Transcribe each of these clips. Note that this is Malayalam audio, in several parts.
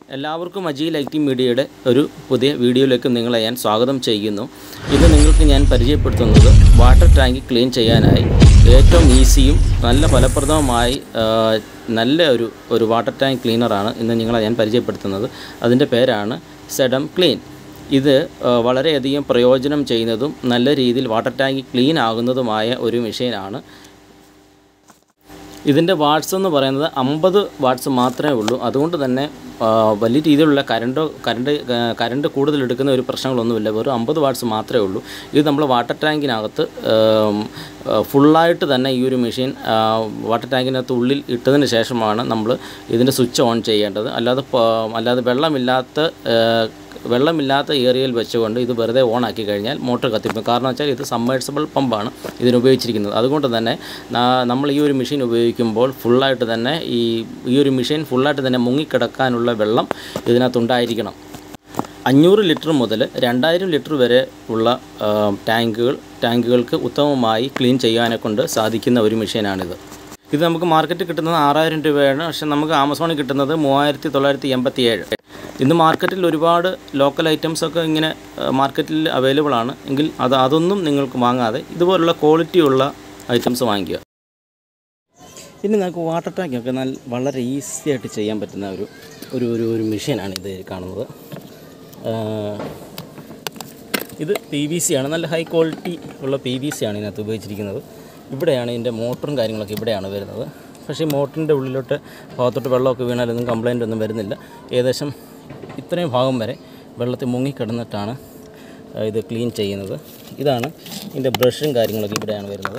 എല്ലാവർക്കും അജി ലൈറ്റിംഗ് മീഡിയയുടെ ഒരു പുതിയ വീഡിയോയിലേക്ക് നിങ്ങളെ ഞാൻ സ്വാഗതം ചെയ്യുന്നു ഇത് നിങ്ങൾക്ക് ഞാൻ പരിചയപ്പെടുത്തുന്നത് വാട്ടർ ടാങ്ക് ക്ലീൻ ചെയ്യാനായി ഏറ്റവും ഈസിയും നല്ല ഫലപ്രദവുമായി ആ, നല്ല ഒരു ഒരു വാട്ടർ ടാങ്ക് ക്ലീനറാണ് ഇന്ന് നിങ്ങളെ ഞാൻ പരിചയപ്പെടുത്തുന്നത് അതിൻ്റെ പേരാണ് സെഡം ക്ലീൻ ഇത് ആ, വളരെയധികം പ്രയോജനം ചെയ്യുന്നതും നല്ല രീതിയിൽ വാട്ടർ ടാങ്ക് ക്ലീൻ ആകുന്നതുമായ ഒരു മെഷീനാണ് ഇതിൻ്റെ വാട്ട്സ് എന്ന് പറയുന്നത് അമ്പത് വാട്ട്സ് മാത്രമേ ഉള്ളൂ അതുകൊണ്ട് തന്നെ ആ, വലിയ രീതിയിലുള്ള കറണ്ട് കറണ്ട് കറണ്ട് കൂടുതൽ എടുക്കുന്ന ഒരു പ്രശ്നങ്ങളൊന്നുമില്ല വെറും അമ്പത് വാട്ട്സ് മാത്രമേ ഉള്ളൂ ഇത് നമ്മൾ വാട്ടർ ടാങ്കിനകത്ത് ആം, ആ, ഫുള്ളായിട്ട് തന്നെ ഈ ഒരു മെഷീൻ ആ, വാട്ടർ ടാങ്കിനകത്ത് ഉള്ളിൽ ഇട്ടതിന് ശേഷമാണ് നമ്മൾ ഇതിൻ്റെ സ്വിച്ച് ഓൺ ചെയ്യേണ്ടത് അല്ലാതെ പ- അല്ലാതെ വെള്ളമില്ലാത്ത ആ, വെള്ളമില്ലാത്ത ഏരിയയിൽ വെച്ചുകൊണ്ട് ഇത് വെറുതെ ഓൺ ആക്കി കഴിഞ്ഞാൽ മോട്ടോർ കത്തിപ്പോകും കാരണം വെച്ചാൽ ഇത് സമ്മേഴ്സിബിൾ പമ്പാണ് ഇതിന് ഉപയോഗിച്ചിരിക്കുന്നത് അതുകൊണ്ട് തന്നെ നാ- നമ്മൾ ഈ ഒരു മെഷീൻ ഉപയോഗിക്കുമ്പോൾ ഫുള്ളായിട്ട് തന്നെ ഈ ഈ ഒരു മെഷീൻ ഫുള്ളായിട്ട് തന്നെ മുങ്ങിക്കിടക്കാനുള്ള വെള്ളം ഇതിനകത്തുണ്ടായിരിക്കണം അഞ്ഞൂറ് ലിറ്റർ മുതൽ രണ്ടായിരം ലിറ്റർ വരെ ഉള്ള ആ, ടാങ്കുകൾ ടാങ്കുകൾക്ക് ഉത്തമമായി ക്ലീൻ ചെയ്യാനെ കൊണ്ട് സാധിക്കുന്ന ഒരു മെഷീനാണിത് ഇത് നമുക്ക് മാർക്കറ്റിൽ കിട്ടുന്നത് ആറായിരം രൂപയാണ് പക്ഷേ നമുക്ക് ആമസോണിൽ കിട്ടുന്നത് മൂവായിരത്തി തൊള്ളായിരത്തി എൺപത്തി ഏഴ് ഇന്ന് മാർക്കറ്റിൽ ഒരുപാട് ലോക്കൽ ഐറ്റംസ് ഒക്കെ ഇങ്ങനെ ആ, മാർക്കറ്റിൽ അവൈലബിൾ ആണ് എങ്കിൽ അത് അതൊന്നും നിങ്ങൾക്ക് വാങ്ങാതെ ഇതുപോലുള്ള ക്വാളിറ്റിയുള്ള ഐറ്റംസ് വാങ്ങിക്കുക ഇനി നമുക്ക് വാട്ടർ ടാങ്കൊക്കെ നല്ല വളരെ ഈസി ആയിട്ട് ചെയ്യാൻ പറ്റുന്ന ഒരു ഒരു ഒരു ഒരു മെഷീനാണ് ഇത് കാണുന്നത് ആ, ഇത് പി വി സി ആണ് നല്ല ഹൈ ക്വാളിറ്റി ഉള്ള പി വി സി ആണ് ഇതിനകത്ത് ഉപയോഗിച്ചിരിക്കുന്നത് ഇവിടെയാണ് ഇതിൻ്റെ മോട്ടറും കാര്യങ്ങളൊക്കെ ഇവിടെയാണ് വരുന്നത് പക്ഷേ ഈ മോട്ടറിൻ്റെ ഉള്ളിലോട്ട് ഭാഗത്തോട്ട് വെള്ളമൊക്കെ വീണാലൊന്നും കംപ്ലൈൻ്റ് ഒന്നും വരുന്നില്ല ഏകദേശം ഇത്രയും ഭാഗം വരെ വെള്ളത്തിൽ മുങ്ങിക്കിടന്നിട്ടാണ് ആ, ഇത് ക്ലീൻ ചെയ്യുന്നത് ഇതാണ് ഇതിൻ്റെ ബ്രഷും കാര്യങ്ങളൊക്കെ ഇവിടെയാണ് വരുന്നത്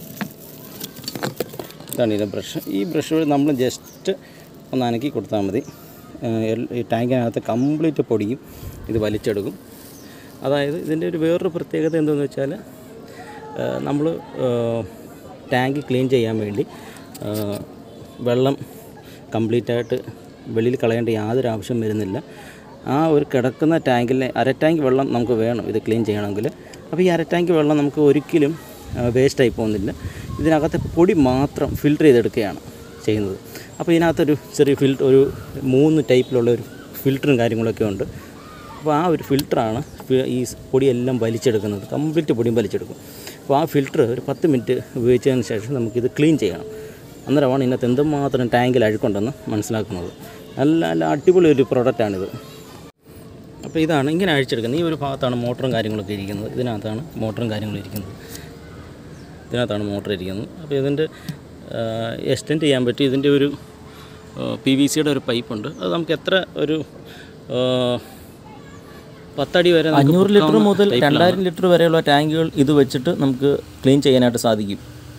ഇതാണ് ഇതിൻ്റെ ബ്രഷ് ഈ ബ്രഷ് വഴി നമ്മൾ ജസ്റ്റ് ഒന്ന് അനക്കി കൊടുത്താൽ മതി ഏഹ് എൽ- ഈ ടാങ്കിനകത്ത് കംപ്ലീറ്റ് പൊടിയും ഇത് വലിച്ചെടുക്കും അതായത് ഇതിൻ്റെ ഒരു വേറൊരു പ്രത്യേകത എന്തെന്ന് വെച്ചാൽ നമ്മൾ ടാങ്ക് ക്ലീൻ ചെയ്യാൻ വേണ്ടി ഏഹ് വെള്ളം കംപ്ലീറ്റായിട്ട് വെളിയിൽ കളയേണ്ട യാതൊരു ആവശ്യം വരുന്നില്ല ആ ഒരു കിടക്കുന്ന ടാങ്കിലെ അര ടാങ്ക് വെള്ളം നമുക്ക് വേണം ഇത് ക്ലീൻ ചെയ്യണമെങ്കിൽ അപ്പോൾ ഈ അര ടാങ്ക് വെള്ളം നമുക്ക് ഒരിക്കലും വേസ്റ്റായി പോകുന്നില്ല ഇതിനകത്തെ പൊടി മാത്രം ഫിൽറ്റർ ചെയ്തെടുക്കുകയാണ് ചെയ്യുന്നത് അപ്പോൾ ഇതിനകത്തൊരു ചെറിയ ഫിൽറ്റർ ഒരു മൂന്ന് ടൈപ്പിലുള്ള ഒരു ഫിൽറ്ററും കാര്യങ്ങളൊക്കെ ഉണ്ട് അപ്പോൾ ആ ഒരു ഫിൽറ്ററാണ് ഫി- ഈ സ് പൊടിയെല്ലാം വലിച്ചെടുക്കുന്നത് കംപ്ലീറ്റ് പൊടിയും വലിച്ചെടുക്കും അപ്പോൾ ആ ഫിൽറ്റർ ഒരു പത്ത് മിനിറ്റ് ഉപയോഗിച്ചതിന് ശേഷം നമുക്കിത് ക്ലീൻ ചെയ്യണം അന്നേരമാണ് ഇതിനകത്ത് എന്തുമാത്രം ടാങ്കിൽ അഴുക്കുണ്ടെന്ന് മനസ്സിലാക്കുന്നത് നല്ല നല്ല അടിപൊളി ഒരു പ്രൊഡക്റ്റാണിത് അപ്പോൾ ഇതാണ് ഇങ്ങനെ അഴിച്ചെടുക്കുന്നത് ഈ ഒരു ഭാഗത്താണ് മോട്ടറും കാര്യങ്ങളൊക്കെ ഇരിക്കുന്നത് ഇതിനകത്താണ് മോട്ടറും കാര്യങ്ങളും ഇരിക്കുന്നത് ഇതിനകത്താണ് മോട്ടർ ഇരിക്കുന്നത് അപ്പോൾ ഇതിൻ്റെ എക്സ്റ്റെൻഡ് ചെയ്യാൻ പറ്റും ഇതിൻ്റെ ഒരു പി വി സിയുടെ ഒരു പൈപ്പുണ്ട് അത് നമുക്ക് എത്ര ഒരു ആ, പത്തടി വരെ അഞ്ഞൂറ് ലിറ്റർ മുതൽ രണ്ടായിരം ലിറ്റർ വരെയുള്ള ടാങ്കുകൾ ഇത് വെച്ചിട്ട് നമുക്ക് ക്ലീൻ ചെയ്യാനായിട്ട് സാധിക്കും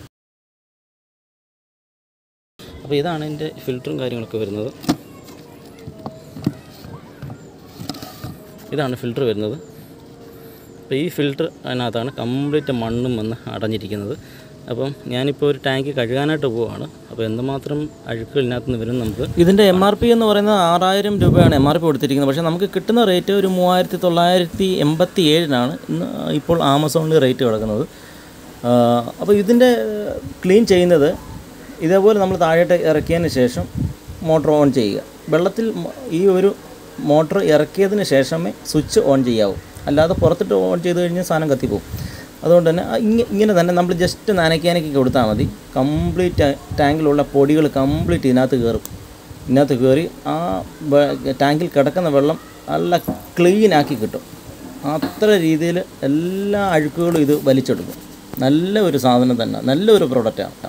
അപ്പോൾ ഇതാണ് ഇതിൻ്റെ ഫിൽറ്ററും കാര്യങ്ങളൊക്കെ വരുന്നത് ഇതാണ് ഫിൽറ്റർ വരുന്നത് അപ്പോൾ ഈ ഫിൽറ്റർ അതിനകത്താണ് കംപ്ലീറ്റ് മണ്ണും വന്ന് അടഞ്ഞിരിക്കുന്നത് അപ്പം ഞാനിപ്പോൾ ഒരു ടാങ്ക് കഴുകാനായിട്ട് പോവുകയാണ് അപ്പോൾ എന്തുമാത്രം അഴുക്കുകൾ ഇതിനകത്ത് നിന്ന് വരും നമുക്ക് ഇതിൻ്റെ എം ആർ പി എന്ന് പറയുന്നത് ആറായിരം രൂപയാണ് എം ആർ പി കൊടുത്തിരിക്കുന്നത് പക്ഷേ നമുക്ക് കിട്ടുന്ന റേറ്റ് ഒരു മൂവായിരത്തി തൊള്ളായിരത്തി എൺപത്തി ഏഴിനാണ് ഇന്ന് ഇപ്പോൾ ആമസോണിൽ റേറ്റ് കിടക്കുന്നത് ആ, അപ്പോൾ ഇതിൻ്റെ ക്ലീൻ ചെയ്യുന്നത് ഇതേപോലെ നമ്മൾ താഴോട്ട് ഇറക്കിയതിന് ശേഷം മോട്ടോർ ഓൺ ചെയ്യുക വെള്ളത്തിൽ മ- ഈ ഒരു മോട്ടോർ ഇറക്കിയതിന് ശേഷമേ സ്വിച്ച് ഓൺ ചെയ്യാവൂ അല്ലാതെ പുറത്തിട്ട് ഓൺ ചെയ്ത് കഴിഞ്ഞാൽ സാധനം കത്തിപ്പോവും അതുകൊണ്ട് തന്നെ ആ ഇങ്ങ- ഇങ്ങനെ തന്നെ നമ്മൾ ജസ്റ്റ് നനയ്ക്കാനൊക്കെ കൊടുത്താൽ മതി കംപ്ലീറ്റ് ടാങ്കിലുള്ള പൊടികൾ കംപ്ലീറ്റ് ഇതിനകത്ത് കയറും ഇതിനകത്ത് കയറി ആ വെ- ടാങ്കിൽ കിടക്കുന്ന വെള്ളം നല്ല ക്ലീൻ ആക്കി കിട്ടും അത്ര രീതിയിൽ എല്ലാ അഴുക്കുകളും ഇത് വലിച്ചെടുക്കും നല്ല ഒരു സാധനം തന്നെ നല്ലൊരു പ്രൊഡക്റ്റാണ്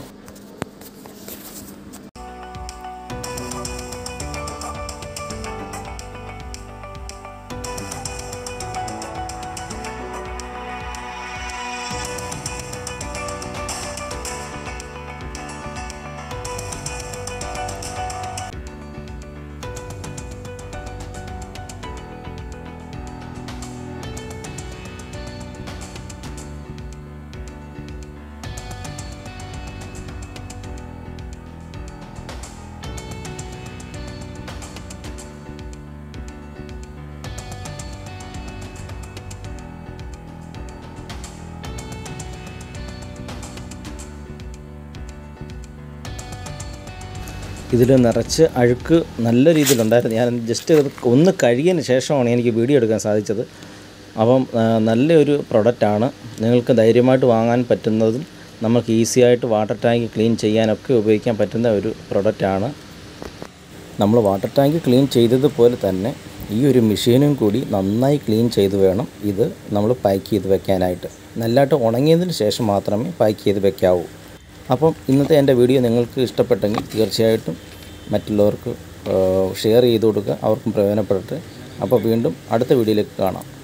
ഇതിൽ നിറച്ച് അഴുക്ക് നല്ല രീതിയിലുണ്ടായിരുന്നു ഞാൻ ജസ്റ്റ് അത് ഒന്ന് കഴുകിയതിന് ശേഷമാണ് എനിക്ക് വീഡിയോ എടുക്കാൻ സാധിച്ചത് അപ്പം ആ, നല്ലൊരു പ്രൊഡക്റ്റാണ് നിങ്ങൾക്ക് ധൈര്യമായിട്ട് വാങ്ങാൻ പറ്റുന്നതും നമുക്ക് ഈസി ആയിട്ട് വാട്ടർ ടാങ്ക് ക്ലീൻ ചെയ്യാനൊക്കെ ഉപയോഗിക്കാൻ പറ്റുന്ന ഒരു പ്രൊഡക്റ്റാണ് നമ്മൾ വാട്ടർ ടാങ്ക് ക്ലീൻ ചെയ്തതുപോലെ തന്നെ ഈ ഒരു മെഷീനും കൂടി നന്നായി ക്ലീൻ ചെയ്ത് വേണം ഇത് നമ്മൾ പാക്ക് ചെയ്ത് വെക്കാനായിട്ട് നല്ലതായിട്ട് ഉണങ്ങിയതിന് ശേഷം മാത്രമേ പാക്ക് ചെയ്ത് വെക്കാവൂ അപ്പം ഇന്നത്തെ എൻ്റെ വീഡിയോ നിങ്ങൾക്ക് ഇഷ്ടപ്പെട്ടെങ്കിൽ തീർച്ചയായിട്ടും മറ്റുള്ളവർക്ക് ഷെയർ ചെയ്ത് കൊടുക്കുക അവർക്കും പ്രയോജനപ്പെടട്ടെ അപ്പോൾ വീണ്ടും അടുത്ത വീഡിയോയിലേക്ക് കാണാം